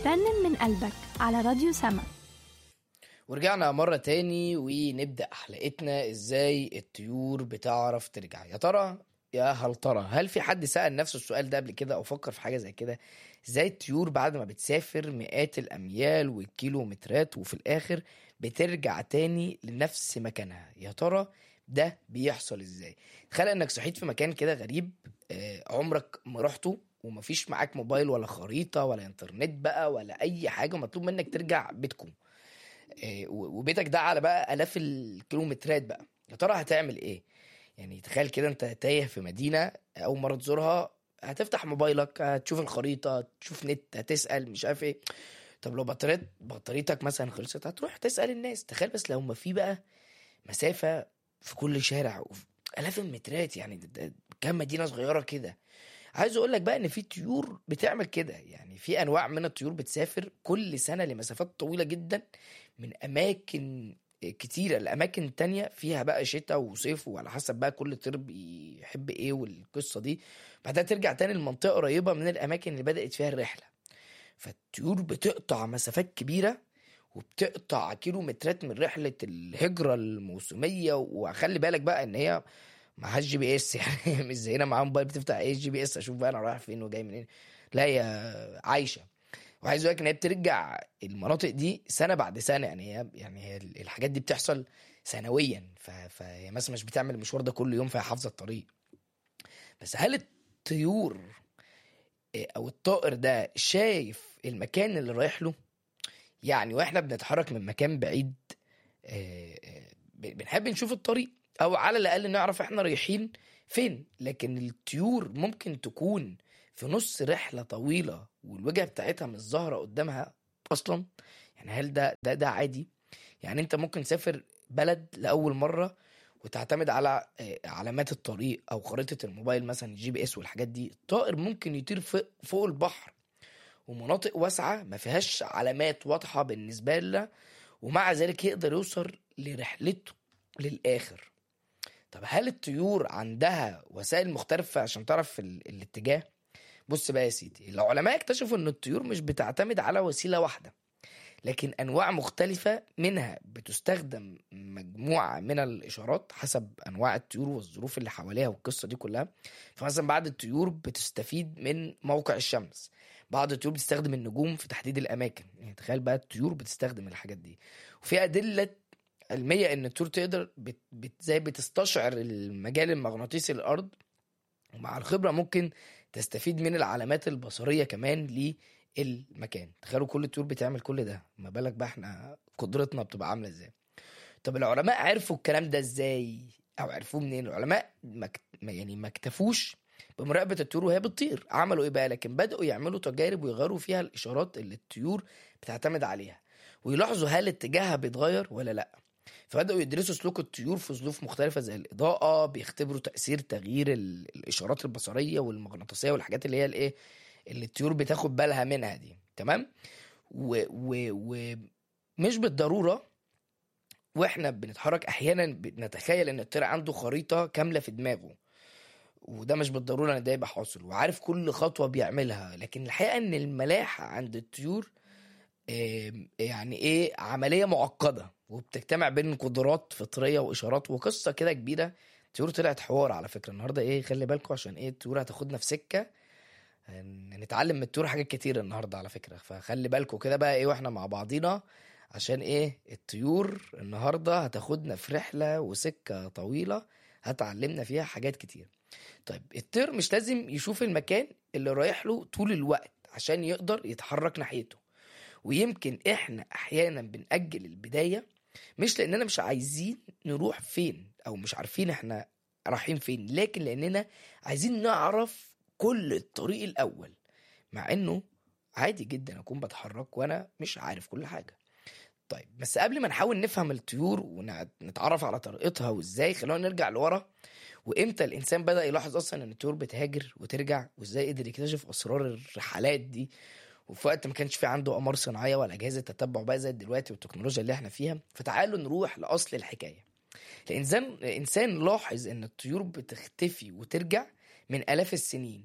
رنن من قلبك على راديو سما ورجعنا مرة تاني ونبدأ حلقتنا ازاي الطيور بتعرف ترجع يا ترى يا هل ترى هل في حد سأل نفسه السؤال ده قبل كده او فكر في حاجة زي كده ازاي الطيور بعد ما بتسافر مئات الاميال والكيلومترات وفي الاخر بترجع تاني لنفس مكانها يا ترى ده بيحصل ازاي تخيل انك صحيت في مكان كده غريب آه، عمرك ما رحته ومفيش معاك موبايل ولا خريطة ولا انترنت بقى ولا اي حاجة مطلوب منك ترجع بيتكم آه، و- وبيتك ده على بقى الاف الكيلومترات بقى يا ترى هتعمل ايه يعني تخيل كده انت تايه في مدينه اول مره تزورها هتفتح موبايلك هتشوف الخريطه تشوف نت هتسال مش عارف ايه طب لو بطاريت بطاريتك مثلا خلصت هتروح تسال الناس تخيل بس لو ما في بقى مسافه في كل شارع وفي الاف المترات يعني ده- ده كام مدينه صغيره كده عايز اقول لك بقى ان في طيور بتعمل كده يعني في انواع من الطيور بتسافر كل سنه لمسافات طويله جدا من اماكن كتيرة لأماكن تانية فيها بقى شتاء وصيف وعلى حسب بقى كل طير بيحب ايه والقصة دي بعدها ترجع تاني لمنطقة قريبة من الأماكن اللي بدأت فيها الرحلة فالطيور بتقطع مسافات كبيرة وبتقطع كيلومترات من رحلة الهجرة الموسمية وخلي بالك بقى ان هي معهاش جي بي اس يعني مش زينا معاها موبايل بتفتح ايه جي بي اس اشوف بقى انا رايح فين وجاي منين لا هي عايشة وعايز اقول لك ان هي بترجع المناطق دي سنه بعد سنه يعني هي يعني هي الحاجات دي بتحصل سنويا ف- فهي مثلا مش بتعمل المشوار ده كل يوم فهي حافظه الطريق بس هل الطيور إيه، او الطائر ده شايف المكان اللي رايح له يعني واحنا بنتحرك من مكان بعيد آه، آه، ب- بنحب نشوف الطريق او على الاقل نعرف احنا رايحين فين لكن الطيور ممكن تكون في نص رحله طويله والوجهه بتاعتها مش ظاهره قدامها اصلا يعني هل ده ده ده عادي يعني انت ممكن تسافر بلد لاول مره وتعتمد على آه، علامات الطريق او خريطه الموبايل مثلا الجي بي اس والحاجات دي الطائر ممكن يطير فوق- فوق البحر ومناطق واسعه ما فيهاش علامات واضحه بالنسبه لنا ومع ذلك يقدر يوصل لرحلته للاخر طب هل الطيور عندها وسائل مختلفه عشان تعرف ال- الاتجاه بص بقى يا سيدي العلماء اكتشفوا ان الطيور مش بتعتمد على وسيله واحده لكن انواع مختلفه منها بتستخدم مجموعه من الاشارات حسب انواع الطيور والظروف اللي حواليها والقصه دي كلها فمثلا بعض الطيور بتستفيد من موقع الشمس بعض الطيور بتستخدم النجوم في تحديد الاماكن يعني تخيل بقى الطيور بتستخدم الحاجات دي وفي ادله علميه ان الطيور تقدر بت... بت... زي بتستشعر المجال المغناطيسي للارض ومع الخبره ممكن تستفيد من العلامات البصريه كمان للمكان تخيلوا كل الطيور بتعمل كل ده ما بالك بقى احنا قدرتنا بتبقى عامله ازاي طب العلماء عرفوا الكلام ده ازاي او عرفوه منين العلماء ما اكت- ما- يعني ما اكتفوش بمراقبه الطيور وهي بتطير عملوا ايه بقى لكن بداوا يعملوا تجارب ويغيروا فيها الاشارات اللي الطيور بتعتمد عليها ويلاحظوا هل اتجاهها بيتغير ولا لا فبداوا يدرسوا سلوك الطيور في ظروف مختلفه زي الاضاءه بيختبروا تاثير تغيير ال- الاشارات البصريه والمغناطيسيه والحاجات اللي هي الايه اللي الطيور بتاخد بالها منها دي تمام و, و, و مش بالضروره واحنا بنتحرك احيانا بنتخيل ان الطير عنده خريطه كامله في دماغه وده مش بالضروره ان ده يبقى حاصل وعارف كل خطوه بيعملها لكن الحقيقه ان الملاحه عند الطيور آم، يعني ايه عمليه معقده وبتجتمع بين قدرات فطريه واشارات وقصه كده كبيره الطيور طلعت حوار على فكره النهارده ايه خلي بالكم عشان ايه الطيور هتاخدنا في سكه هن- هنتعلم من الطيور حاجات كتير النهارده على فكره فخلي بالكم كده بقى ايه واحنا مع بعضينا عشان ايه الطيور النهارده هتاخدنا في رحله وسكه طويله هتعلمنا فيها حاجات كتير طيب الطير مش لازم يشوف المكان اللي رايح له طول الوقت عشان يقدر يتحرك ناحيته ويمكن احنا احيانا بنأجل البداية مش لاننا مش عايزين نروح فين او مش عارفين احنا رايحين فين لكن لاننا عايزين نعرف كل الطريق الاول مع انه عادي جدا اكون بتحرك وانا مش عارف كل حاجة طيب بس قبل ما نحاول نفهم الطيور ونتعرف على طريقتها وازاي خلونا نرجع لورا وامتى الانسان بدا يلاحظ اصلا ان الطيور بتهاجر وترجع وازاي قدر يكتشف اسرار الرحلات دي وفي وقت ما كانش في عنده اقمار صناعيه ولا اجهزه تتبع بقى زي دلوقتي والتكنولوجيا اللي احنا فيها فتعالوا نروح لاصل الحكايه الانسان الانسان لاحظ ان الطيور بتختفي وترجع من الاف السنين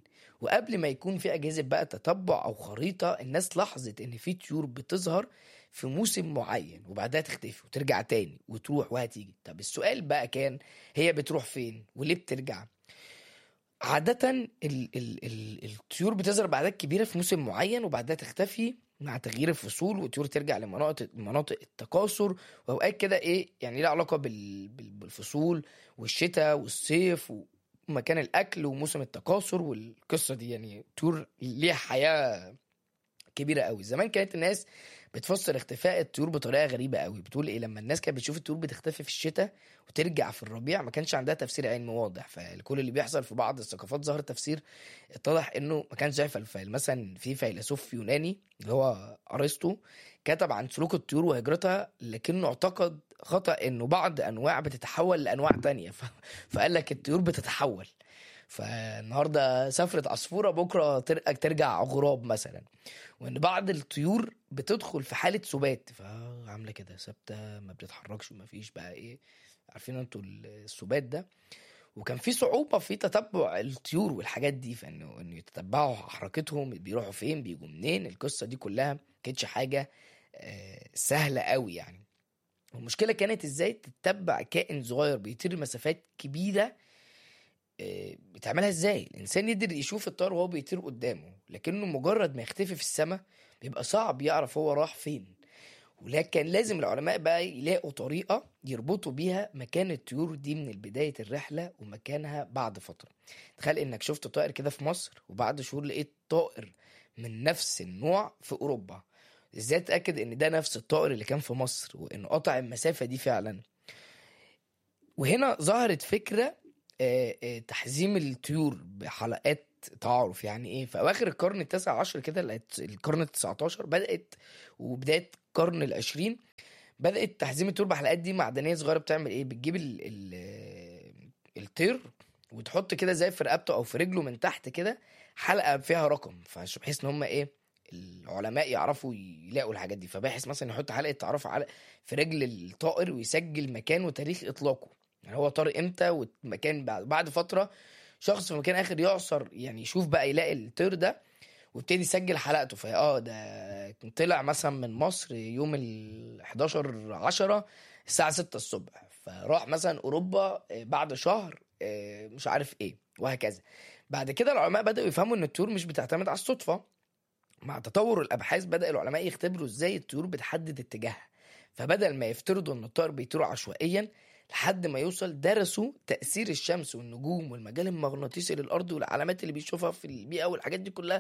وقبل ما يكون في اجهزه بقى تتبع او خريطه الناس لاحظت ان في طيور بتظهر في موسم معين وبعدها تختفي وترجع تاني وتروح وهتيجي طب السؤال بقى كان هي بتروح فين وليه بترجع عادة ال ال ال الطيور بتظهر بأعداد كبيرة في موسم معين وبعدها تختفي مع تغيير الفصول والطيور ترجع لمناطق مناطق التكاثر واوقات كده ايه يعني لها علاقة بال بال- بالفصول والشتاء والصيف ومكان الاكل وموسم التكاثر والقصة دي يعني الطيور ليها حياة كبيرة قوي زمان كانت الناس بتفسر اختفاء الطيور بطريقة غريبة قوي بتقول ايه لما الناس كانت بتشوف الطيور بتختفي في الشتاء وترجع في الربيع ما كانش عندها تفسير علمي واضح فكل اللي بيحصل في بعض الثقافات ظهر تفسير اتضح انه ما كانش زي فلفل مثلا في فيلسوف يوناني اللي هو ارسطو كتب عن سلوك الطيور وهجرتها لكنه اعتقد خطأ انه بعض انواع بتتحول لانواع تانية ف... فقال لك الطيور بتتحول فالنهارده سافرت عصفوره بكره تر- ترجع غراب مثلا وان بعض الطيور بتدخل في حاله سبات فعامله كده ثابته ما بتتحركش وما فيش بقى ايه عارفين انتوا السبات ده وكان في صعوبه في تتبع الطيور والحاجات دي فانه انه يتتبعوا حركتهم بيروحوا فين بيجوا منين القصه دي كلها ما كانتش حاجه آه، سهله قوي يعني والمشكله كانت ازاي تتبع كائن صغير بيطير مسافات كبيره آه، بتعملها ازاي الانسان يقدر يشوف الطائر وهو بيطير قدامه لكنه مجرد ما يختفي في السماء بيبقى صعب يعرف هو راح فين ولكن لازم العلماء بقى يلاقوا طريقة يربطوا بيها مكان الطيور دي من بداية الرحلة ومكانها بعد فترة تخيل انك شفت طائر كده في مصر وبعد شهور لقيت طائر من نفس النوع في اوروبا ازاي تتأكد ان ده نفس الطائر اللي كان في مصر وانه قطع المسافة دي فعلا وهنا ظهرت فكرة آه، آه، تحزيم الطيور بحلقات تعارف يعني ايه في اواخر القرن التاسع عشر كده لقيت القرن التسعة عشر بدأت وبداية القرن العشرين بدأت تحزيم الطيور بحلقات دي معدنية صغيرة بتعمل ايه بتجيب ال ال الطير وتحط كده زي في رقبته او في رجله من تحت كده حلقة فيها رقم فعش- بحيث ان هم ايه العلماء يعرفوا يلاقوا الحاجات دي فباحث مثلا يحط حلقة تعرف على في رجل الطائر ويسجل مكان وتاريخ اطلاقه يعني هو طار امتى والمكان بعد بعد فترة شخص في مكان اخر يعصر يعني يشوف بقى يلاقي الطير ده وابتدي يسجل حلقته فا اه ده كان طلع مثلا من مصر يوم ال 11 10 الساعة 6 الصبح فراح مثلا اوروبا آه، بعد شهر آه، مش عارف ايه وهكذا بعد كده العلماء بدأوا يفهموا ان الطيور مش بتعتمد على الصدفة مع تطور الابحاث بدأ العلماء يختبروا ازاي الطيور بتحدد اتجاهها فبدل ما يفترضوا ان الطائر بيطير عشوائيا لحد ما يوصل درسوا تأثير الشمس والنجوم والمجال المغناطيسي للأرض والعلامات اللي بيشوفها في البيئة والحاجات دي كلها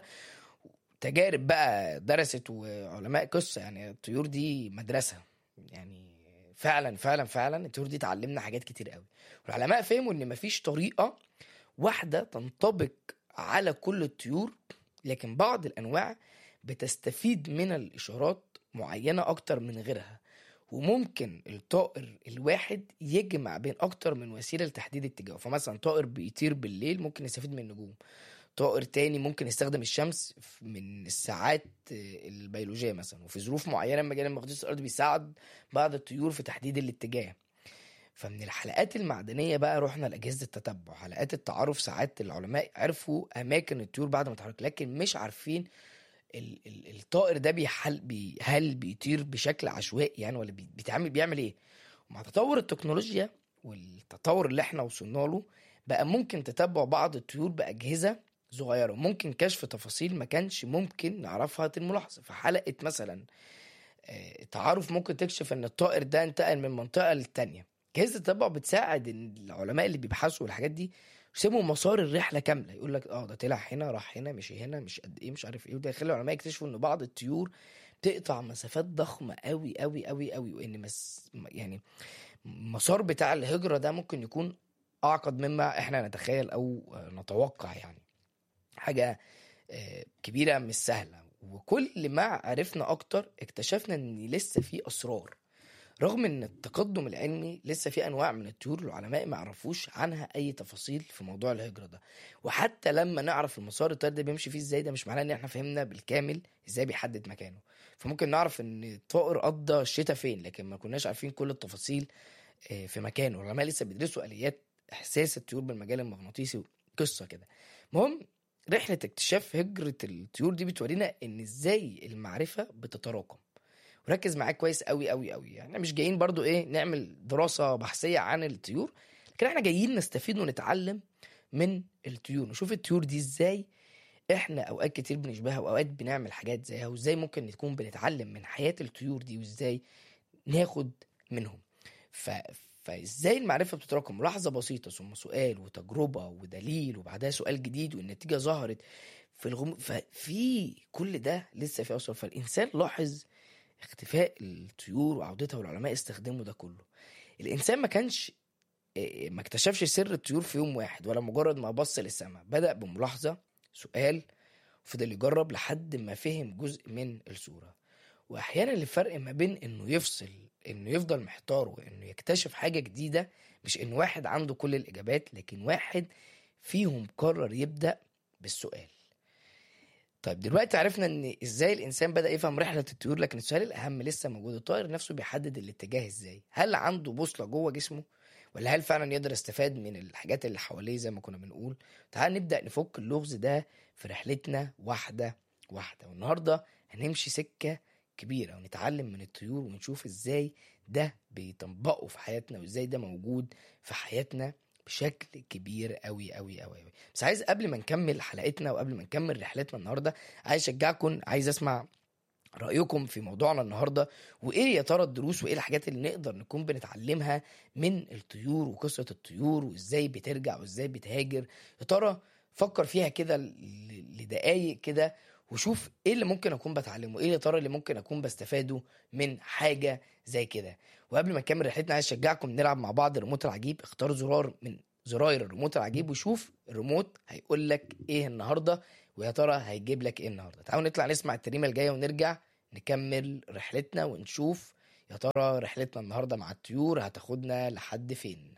تجارب بقى درست وعلماء قصة يعني الطيور دي مدرسة يعني فعلا فعلا فعلا الطيور دي تعلمنا حاجات كتير قوي والعلماء فهموا ان مفيش طريقة واحدة تنطبق على كل الطيور لكن بعض الانواع بتستفيد من الاشارات معينة اكتر من غيرها وممكن الطائر الواحد يجمع بين اكتر من وسيله لتحديد اتجاهه فمثلا طائر بيطير بالليل ممكن يستفيد من النجوم طائر تاني ممكن يستخدم الشمس ف- من الساعات آه، البيولوجيه مثلا وفي ظروف معينه المجال المغناطيسي الارضي بيساعد بعض الطيور في تحديد الاتجاه فمن الحلقات المعدنيه بقى رحنا لاجهزه التتبع حلقات التعارف ساعات العلماء عرفوا اماكن الطيور بعد ما تحرك لكن مش عارفين ال- ال- الطائر ده بيحل بي هل بيطير بشكل عشوائي يعني ولا بي- بيتعمل بيعمل ايه ومع تطور التكنولوجيا والتطور اللي احنا وصلنا له بقى ممكن تتبع بعض الطيور بأجهزة صغيرة ممكن كشف تفاصيل ما كانش ممكن نعرفها الملاحظة فحلقة مثلا آه، تعارف ممكن تكشف ان الطائر ده انتقل من منطقة للتانية أجهزة التتبع بتساعد ان العلماء اللي بيبحثوا والحاجات دي يسيبوا مسار الرحلة كاملة يقول لك اه ده طلع هنا راح هنا مشي هنا مش قد ايه مش عارف ايه وده يخلي العلماء يكتشفوا ان بعض الطيور تقطع مسافات ضخمة قوي قوي قوي قوي وان مس يعني المسار بتاع الهجرة ده ممكن يكون أعقد مما احنا نتخيل أو آه، نتوقع يعني حاجة آه، كبيرة مش سهلة وكل ما عرفنا أكتر اكتشفنا إن لسه في أسرار رغم ان التقدم العلمي لسه في انواع من الطيور العلماء ما يعرفوش عنها اي تفاصيل في موضوع الهجره ده وحتى لما نعرف المسار الطير ده بيمشي فيه ازاي ده مش معناه ان احنا فهمنا بالكامل ازاي بيحدد مكانه فممكن نعرف ان الطائر قضى الشتاء فين لكن ما كناش عارفين كل التفاصيل آه، في مكانه العلماء لسه بيدرسوا اليات احساس الطيور بالمجال المغناطيسي قصه كده المهم رحله اكتشاف هجره الطيور دي بتورينا ان ازاي المعرفه بتتراكم وركز معاك كويس قوي قوي قوي يعني احنا مش جايين برضو ايه نعمل دراسه بحثيه عن الطيور لكن احنا جايين نستفيد ونتعلم من الطيور نشوف الطيور دي ازاي احنا اوقات كتير بنشبهها واوقات بنعمل حاجات زيها وازاي ممكن نكون بنتعلم من حياه الطيور دي وازاي ناخد منهم ف... فازاي المعرفه بتتراكم لحظه بسيطه ثم سؤال وتجربه ودليل وبعدها سؤال جديد والنتيجه ظهرت في الغم... ففي كل ده لسه في اوصل فالانسان لاحظ اختفاء الطيور وعودتها والعلماء استخدموا ده كله الانسان ما كانش إيه، ما اكتشفش سر الطيور في يوم واحد ولا مجرد ما بص للسماء بدأ بملاحظة سؤال وفضل يجرب لحد ما فهم جزء من الصورة وأحيانا الفرق ما بين إنه يفصل إنه يفضل محتار وإنه يكتشف حاجة جديدة مش إن واحد عنده كل الإجابات لكن واحد فيهم قرر يبدأ بالسؤال طيب دلوقتي عرفنا ان ازاي الانسان بدا يفهم رحله الطيور لكن السؤال الاهم لسه موجود الطائر نفسه بيحدد الاتجاه ازاي هل عنده بوصله جوه جسمه ولا هل فعلا يقدر يستفاد من الحاجات اللي حواليه زي ما كنا بنقول تعال نبدا نفك اللغز ده في رحلتنا واحده واحده والنهارده هنمشي سكه كبيره ونتعلم من الطيور ونشوف ازاي ده بيطبقه في حياتنا وازاي ده موجود في حياتنا بشكل كبير قوي قوي قوي قوي بس عايز قبل ما نكمل حلقتنا وقبل ما نكمل رحلتنا النهارده عايز اشجعكم عايز اسمع رايكم في موضوعنا النهارده وايه يا ترى الدروس وايه الحاجات اللي نقدر نكون بنتعلمها من الطيور وقصه الطيور وازاي بترجع وازاي بتهاجر يا ترى فكر فيها كده ل- لدقايق كده وشوف ايه اللي ممكن اكون بتعلمه ايه يا ترى اللي ممكن اكون بستفاده من حاجه زي كده وقبل ما نكمل رحلتنا عايز اشجعكم نلعب مع بعض الريموت العجيب اختار زرار من زراير الريموت العجيب وشوف الريموت هيقول لك ايه النهارده ويا ترى هيجيب لك ايه النهارده تعالوا نطلع نسمع التريمه الجايه ونرجع نكمل رحلتنا ونشوف يا ترى رحلتنا النهارده مع الطيور هتاخدنا لحد فين